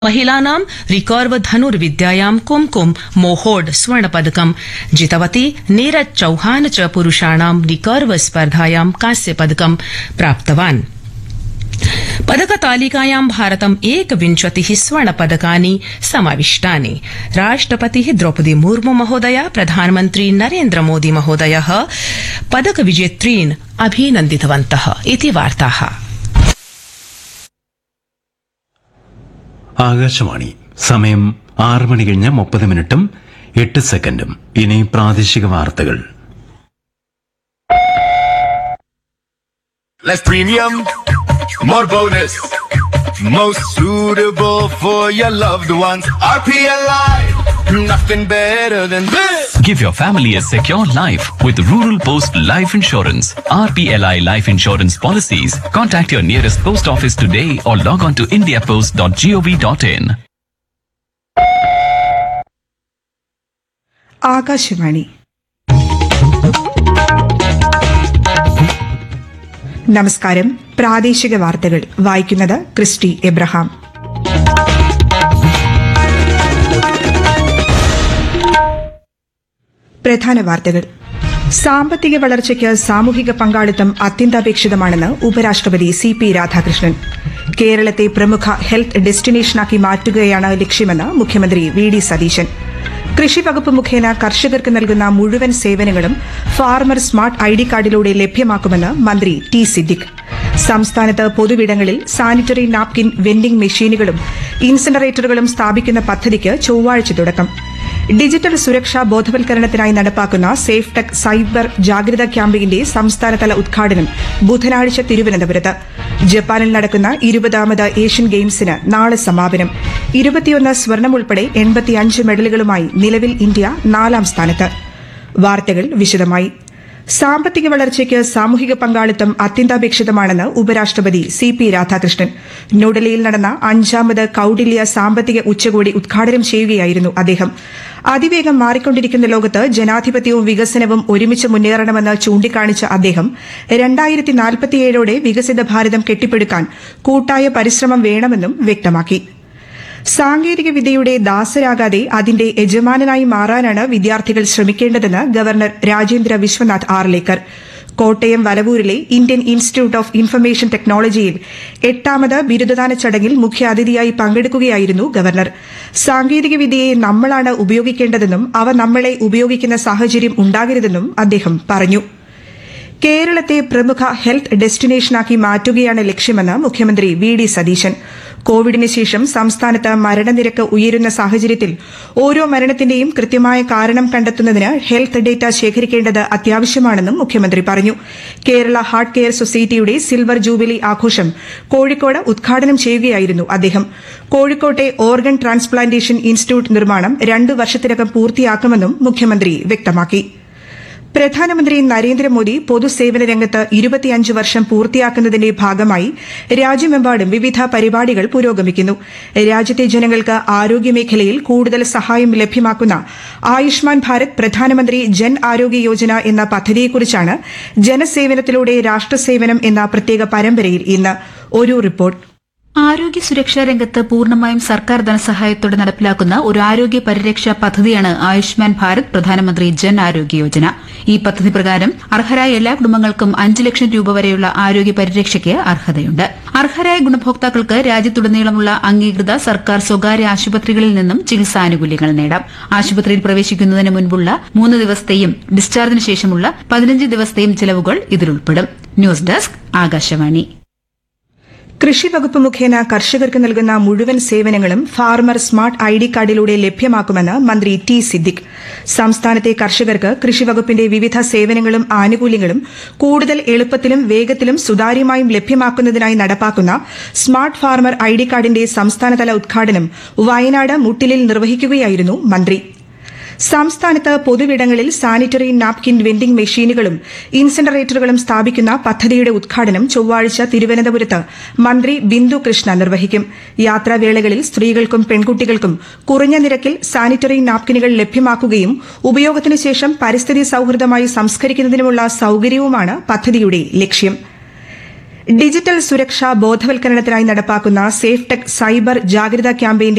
महिलानां रिकर्व धनुर्विद्यायां कुमकुम मोहोड स्वर्णपदकं जितवती नीरज चौहान च पुरुषाणां रिकर्व स्पर्धायां कांस्यपदकं प्राप्तवान् पदकतालिकायां भारतम् एकविंशतिः स्वर्णपदकानि समाविष्टानि राष्ट्रपतिः द्रौपदी मुर्मू महोदया प्रधानमन्त्री नरेन्द्र मोदी महोदयः पदकविजेत्रीन् अभिनन्दितवन्तः इति वार्ताः ആകാശവാണി സമയം ആറ് മണി കഴിഞ്ഞ് മുപ്പത് മിനിറ്റും എട്ട് സെക്കൻഡും ഇനി പ്രാദേശിക വാർത്തകൾ Less premium, more bonus. Most suitable for your loved ones. RPLI, nothing better than this. Give your family a secure life with Rural Post Life Insurance. RPLI Life Insurance Policies. Contact your nearest post office today or log on to indiapost.gov.in. Akashvani നമസ്കാരം പ്രാദേശിക വാർത്തകൾ വായിക്കുന്നത് Christy Abraham പ്രധാന വാർത്തകൾ സാമ്പത്തിക വളർച്ചയ്ക്ക് സാമൂഹിക പങ്കാളിത്തം അത്യന്താപേക്ഷിതമാണെന്ന് ഉപരാഷ്ട്രപതി സി പി രാധാകൃഷ്ണൻ കേരളത്തെ പ്രമുഖ ഹെൽത്ത് ഡെസ്റ്റിനേഷനാക്കി മാറ്റുകയാണ് ലക്ഷ്യമെന്ന് മുഖ്യമന്ത്രി വി ഡി സതീശൻ കൃഷി വകുപ്പ് മുഖേന കർഷകർക്ക് നൽകുന്ന മുഴുവൻ സേവനങ്ങളും ഫാർമർ സ്മാർട്ട് ഐ ഡി കാർഡിലൂടെ ലഭ്യമാക്കുമെന്ന് മന്ത്രി ടി സിദ്ദിഖ് സംസ്ഥാനത്ത് പൊതുവിടങ്ങളിൽ സാനിറ്ററി നാപ്കിൻ വെൻഡിംഗ് മെഷീനുകളും ഇൻസിനറേറ്ററുകളും സ്ഥാപിക്കുന്ന പദ്ധതിക്ക് ചൊവ്വാഴ്ച തുടക്കം ഡിജിറ്റൽ സുരക്ഷാ ബോധവൽക്കരണത്തിനായി നടപ്പാക്കുന്ന സേഫ് ടെക് സൈബർ ജാഗ്രതാ ക്യാമ്പയിന്റെ സംസ്ഥാനതല ഉദ്ഘാടനം ബുധനാഴ്ച തിരുവനന്തപുരത്ത് ജപ്പാനിൽ നടക്കുന്ന ഇരുപതാമത് ഏഷ്യൻ ഗെയിംസിന് നാളെ സമാപനം ഇരുപത്തിയൊന്ന് സ്വർണം ഉൾപ്പെടെ എൺപത്തിയഞ്ച് മെഡലുകളുമായി നിലവിൽ ഇന്ത്യ നാലാം സ്ഥാനത്ത് വാർത്തകൾ വിശദമായി സാമ്പത്തിക വളർച്ചയ്ക്ക് സാമൂഹിക പങ്കാളിത്തം അത്യന്താപേക്ഷിതമാണെന്ന് ഉപരാഷ്ട്രപതി സി പി രാധാകൃഷ്ണൻ ന്യൂഡൽഹിയിൽ നടന്ന അഞ്ചാമത് കൌടില്യ സാമ്പത്തിക ഉച്ചകോടി ഉദ്ഘാടനം ചെയ്യുകയായിരുന്നു അദ്ദേഹം അതിവേഗം മാറിക്കൊണ്ടിരിക്കുന്ന ലോകത്ത് ജനാധിപത്യവും വികസനവും ഒരുമിച്ച് മുന്നേറണമെന്ന് ചൂണ്ടിക്കാണിച്ച അദ്ദേഹം രണ്ടായിരത്തി നാൽപ്പത്തിയേഴോടെ വികസിത ഭാരതം കെട്ടിപ്പടുക്കാൻ കൂട്ടായ പരിശ്രമം വേണമെന്നും വ്യക്തമാക്കി സാങ്കേതിക വിദ്യയുടെ ദാസരാകാതെ അതിന്റെ യജമാനനായി മാറാനാണ് വിദ്യാർത്ഥികൾ ശ്രമിക്കേണ്ടതെന്ന് ഗവർണർ രാജേന്ദ്ര വിശ്വനാഥ് ആർലേക്കർ കോട്ടയം വലവൂരിലെ ഇന്ത്യൻ ഇൻസ്റ്റിറ്റ്യൂട്ട് ഓഫ് ഇൻഫർമേഷൻ ടെക്നോളജിയിൽ എട്ടാമത് ബിരുദദാന ചടങ്ങിൽ മുഖ്യാതിഥിയായി പങ്കെടുക്കുകയായിരുന്നു ഗവർണർ സാങ്കേതിക വിദ്യയെ നമ്മളാണ് ഉപയോഗിക്കേണ്ടതെന്നും അവ നമ്മളെ ഉപയോഗിക്കുന്ന സാഹചര്യം ഉണ്ടാകരുതെന്നും അദ്ദേഹം പറഞ്ഞു കേരളത്തെ പ്രമുഖ ഹെൽത്ത് ഡെസ്റ്റിനേഷനാക്കി മാറ്റുകയാണ് ലക്ഷ്യമെന്ന് മുഖ്യമന്ത്രി വി ഡി സതീശൻ കോവിഡിന് ശേഷം സംസ്ഥാനത്ത് മരണനിരക്ക് ഉയരുന്ന സാഹചര്യത്തിൽ ഓരോ മരണത്തിന്റെയും കൃത്യമായ കാരണം കണ്ടെത്തുന്നതിന് ഹെൽത്ത് ഡേറ്റ ശേഖരിക്കേണ്ടത് അത്യാവശ്യമാണെന്നും മുഖ്യമന്ത്രി പറഞ്ഞു കേരള ഹാർട്ട് കെയർ സൊസൈറ്റിയുടെ സിൽവർ ജൂബിലി ആഘോഷം കോഴിക്കോട് ഉദ്ഘാടനം ചെയ്യുകയായിരുന്നു അദ്ദേഹം കോഴിക്കോട്ടെ ഓർഗൻ ട്രാൻസ്പ്ലാന്റേഷൻ ഇൻസ്റ്റിറ്റ്യൂട്ട് നിർമ്മാണം രണ്ടു വർഷത്തിനകം പൂർത്തിയാക്കുമെന്നും മുഖ്യമന്ത്രി വ്യക്തമാക്കി പ്രധാനമന്ത്രി നരേന്ദ്രമോദി പൊതുസേവന രംഗത്ത് ഇരുപത്തിയഞ്ച് വർഷം പൂർത്തിയാക്കുന്നതിന്റെ ഭാഗമായി രാജ്യമെമ്പാടും വിവിധ പരിപാടികൾ പുരോഗമിക്കുന്നു രാജ്യത്തെ ജനങ്ങൾക്ക് ആരോഗ്യമേഖലയിൽ കൂടുതൽ സഹായം ലഭ്യമാക്കുന്ന ആയുഷ്മാൻ ഭാരത് പ്രധാനമന്ത്രി ജൻ ആരോഗ്യ യോജന എന്ന പദ്ധതിയെക്കുറിച്ചാണ് ജനസേവനത്തിലൂടെ രാഷ്ട്രസേവനം എന്ന പ്രത്യേക പരമ്പരയിൽ ഇന്ന് ഒരു റിപ്പോർട്ട് ആരോഗ്യ സുരക്ഷാ രംഗത്ത് പൂർണ്ണമായും സർക്കാർ ധനസഹായത്തോടെ നടപ്പിലാക്കുന്ന ഒരു ആരോഗ്യ പരിരക്ഷാ പദ്ധതിയാണ് ആയുഷ്മാൻ ഭാരത് പ്രധാനമന്ത്രി ജൻ ആരോഗ്യ യോജന ഈ പദ്ധതി പ്രകാരം അർഹരായ എല്ലാ കുടുംബങ്ങൾക്കും അഞ്ച് ലക്ഷം രൂപ വരെയുള്ള ആരോഗ്യ പരിരക്ഷയ്ക്ക് അർഹതയുണ്ട് അർഹരായ ഗുണഭോക്താക്കൾക്ക് രാജ്യത്തുടനീളമുള്ള അംഗീകൃത സർക്കാർ സ്വകാര്യ ആശുപത്രികളിൽ നിന്നും ചികിത്സാനുകൂല്യങ്ങൾ നേടാം ആശുപത്രിയിൽ പ്രവേശിക്കുന്നതിന് മുൻപുള്ള മൂന്ന് ദിവസത്തെയും ഡിസ്ചാർജിന് ശേഷമുള്ള പതിനഞ്ച് ദിവസത്തെയും ചെലവുകൾ ഇതിലുൾപ്പെടും ന്യൂസ് ഡെസ്ക് ആകാശവാണി കൃഷി വകുപ്പ് മുഖേന കർഷകർക്ക് നൽകുന്ന മുഴുവൻ സേവനങ്ങളും ഫാർമർ സ്മാർട്ട് ഐ ഡി കാർഡിലൂടെ ലഭ്യമാക്കുമെന്ന് മന്ത്രി ടി സിദ്ദിഖ് സംസ്ഥാനത്തെ കർഷകർക്ക് കൃഷി വകുപ്പിന്റെ വിവിധ സേവനങ്ങളും ആനുകൂല്യങ്ങളും കൂടുതൽ എളുപ്പത്തിലും വേഗത്തിലും സുതാര്യമായും ലഭ്യമാക്കുന്നതിനായി നടപ്പാക്കുന്ന സ്മാർട്ട് ഫാർമർ ഐ ഡി കാർഡിന്റെ സംസ്ഥാനതല ഉദ്ഘാടനം വയനാട് മുട്ടിലിൽ നിർവഹിക്കുകയായിരുന്നു മന്ത്രി സംസ്ഥാനത്ത് പൊതുവിടങ്ങളിൽ സാനിറ്ററി നാപ്കിൻ വെൻഡിംഗ് മെഷീനുകളും ഇൻസിനറേറ്ററുകളും സ്ഥാപിക്കുന്ന പദ്ധതിയുടെ ഉദ്ഘാടനം ചൊവ്വാഴ്ച തിരുവനന്തപുരത്ത് മന്ത്രി ബിന്ദു കൃഷ്ണ നിർവഹിക്കും യാത്രാവേളകളിൽ സ്ത്രീകൾക്കും പെൺകുട്ടികൾക്കും കുറഞ്ഞ നിരക്കിൽ സാനിറ്ററി നാപ്കിനുകൾ ലഭ്യമാക്കുകയും ഉപയോഗത്തിനു ശേഷം പരിസ്ഥിതി സൌഹൃദമായി സംസ്കരിക്കുന്നതിനുമുള്ള സൌകര്യവുമാണ് പദ്ധതിയുടെ ലക്ഷ്യം ഡിജിറ്റൽ സുരക്ഷാ ബോധവൽക്കരണത്തിനായി നടപ്പാക്കുന്ന സേഫ് ടെക് സൈബർ ജാഗ്രതാ ക്യാമ്പയിന്റെ